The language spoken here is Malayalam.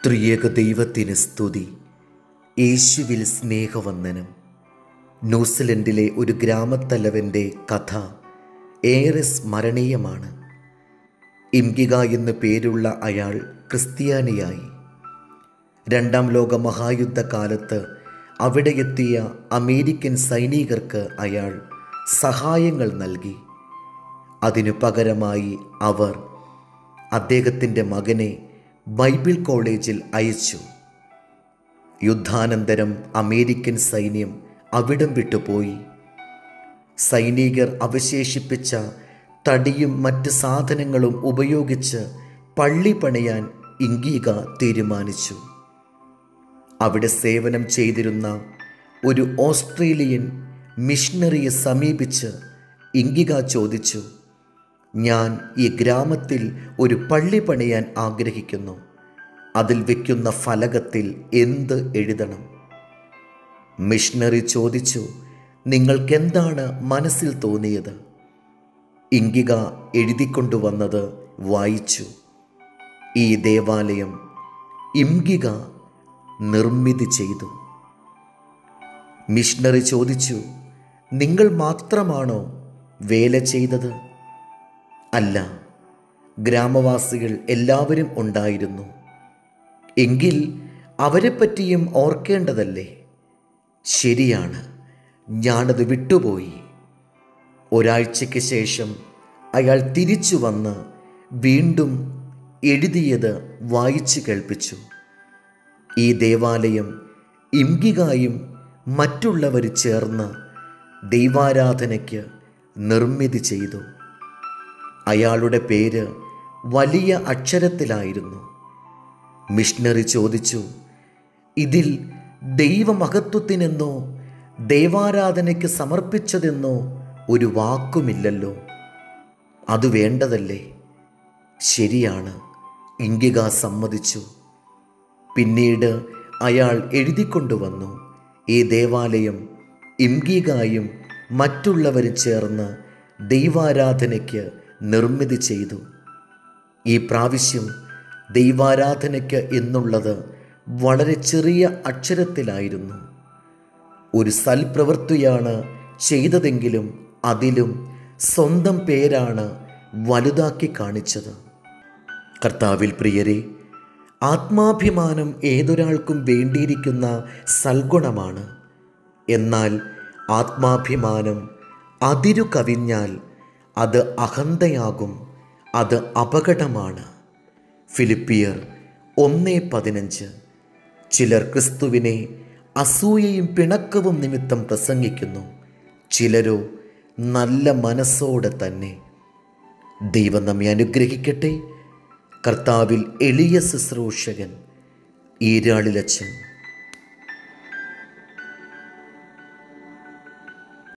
ത്രിയേക ദൈവത്തിന് സ്തുതി യേശുവിൽ സ്നേഹവന്ദനം ന്യൂസിലൻഡിലെ ഒരു ഗ്രാമത്തലവൻ്റെ കഥ ഏറെ സ്മരണീയമാണ് ഇംഗിക എന്നു പേരുള്ള അയാൾ ക്രിസ്ത്യാനിയായി രണ്ടാം ലോക മഹായുദ്ധകാലത്ത് അവിടെ എത്തിയ അമേരിക്കൻ സൈനികർക്ക് അയാൾ സഹായങ്ങൾ നൽകി അതിനു പകരമായി അവർ അദ്ദേഹത്തിൻ്റെ മകനെ ബൈബിൾ കോളേജിൽ അയച്ചു യുദ്ധാനന്തരം അമേരിക്കൻ സൈന്യം അവിടം വിട്ടുപോയി സൈനികർ അവശേഷിപ്പിച്ച തടിയും മറ്റ് സാധനങ്ങളും ഉപയോഗിച്ച് പള്ളി പണിയാൻ ഇംഗീക തീരുമാനിച്ചു അവിടെ സേവനം ചെയ്തിരുന്ന ഒരു ഓസ്ട്രേലിയൻ മിഷണറിയെ സമീപിച്ച് ഇംഗിക ചോദിച്ചു ഞാൻ ഈ ഗ്രാമത്തിൽ ഒരു പള്ളി പണിയാൻ ആഗ്രഹിക്കുന്നു അതിൽ വയ്ക്കുന്ന ഫലകത്തിൽ എന്ത് എഴുതണം മിഷണറി ചോദിച്ചു നിങ്ങൾക്കെന്താണ് മനസ്സിൽ തോന്നിയത് ഇംഗിക എഴുതിക്കൊണ്ടുവന്നത് വായിച്ചു ഈ ദേവാലയം ഇംഗിക നിർമ്മിതി ചെയ്തു മിഷണറി ചോദിച്ചു നിങ്ങൾ മാത്രമാണോ വേല ചെയ്തത് അല്ല ഗ്രാമവാസികൾ എല്ലാവരും ഉണ്ടായിരുന്നു എങ്കിൽ അവരെപ്പറ്റിയും ഓർക്കേണ്ടതല്ലേ ശരിയാണ് ഞാനത് വിട്ടുപോയി ഒരാഴ്ചയ്ക്ക് ശേഷം അയാൾ തിരിച്ചു വന്ന് വീണ്ടും എഴുതിയത് വായിച്ചു കേൾപ്പിച്ചു ഈ ദേവാലയം ഇംഗികായും മറ്റുള്ളവർ ചേർന്ന് ദൈവാരാധനയ്ക്ക് നിർമ്മിതി ചെയ്തു അയാളുടെ പേര് വലിയ അക്ഷരത്തിലായിരുന്നു മിഷണറി ചോദിച്ചു ഇതിൽ ദൈവമഹത്വത്തിനെന്നോ ദൈവാരാധനയ്ക്ക് സമർപ്പിച്ചതെന്നോ ഒരു വാക്കുമില്ലല്ലോ അത് വേണ്ടതല്ലേ ശരിയാണ് ഇംഗിക സമ്മതിച്ചു പിന്നീട് അയാൾ എഴുതിക്കൊണ്ടുവന്നു ഈ ദേവാലയം ഇംഗികായും മറ്റുള്ളവരും ചേർന്ന് ദൈവാരാധനയ്ക്ക് നിർമ്മിതി ചെയ്തു ഈ പ്രാവശ്യം ദൈവാരാധനയ്ക്ക് എന്നുള്ളത് വളരെ ചെറിയ അക്ഷരത്തിലായിരുന്നു ഒരു സൽപ്രവൃത്തിയാണ് ചെയ്തതെങ്കിലും അതിലും സ്വന്തം പേരാണ് വലുതാക്കി കാണിച്ചത് കർത്താവിൽ പ്രിയരെ ആത്മാഭിമാനം ഏതൊരാൾക്കും വേണ്ടിയിരിക്കുന്ന സൽഗുണമാണ് എന്നാൽ ആത്മാഭിമാനം അതിരു കവിഞ്ഞാൽ അത് അഹന്തയാകും അത് അപകടമാണ് ഫിലിപ്പിയർ ഒന്നേ പതിനഞ്ച് ചിലർ ക്രിസ്തുവിനെ അസൂയയും പിണക്കവും നിമിത്തം പ്രസംഗിക്കുന്നു ചിലരോ നല്ല മനസ്സോടെ തന്നെ ദൈവം നമ്മെ അനുഗ്രഹിക്കട്ടെ കർത്താവിൽ എളിയ ശുശ്രൂഷകൻ ഈരാളിലച്ചൻ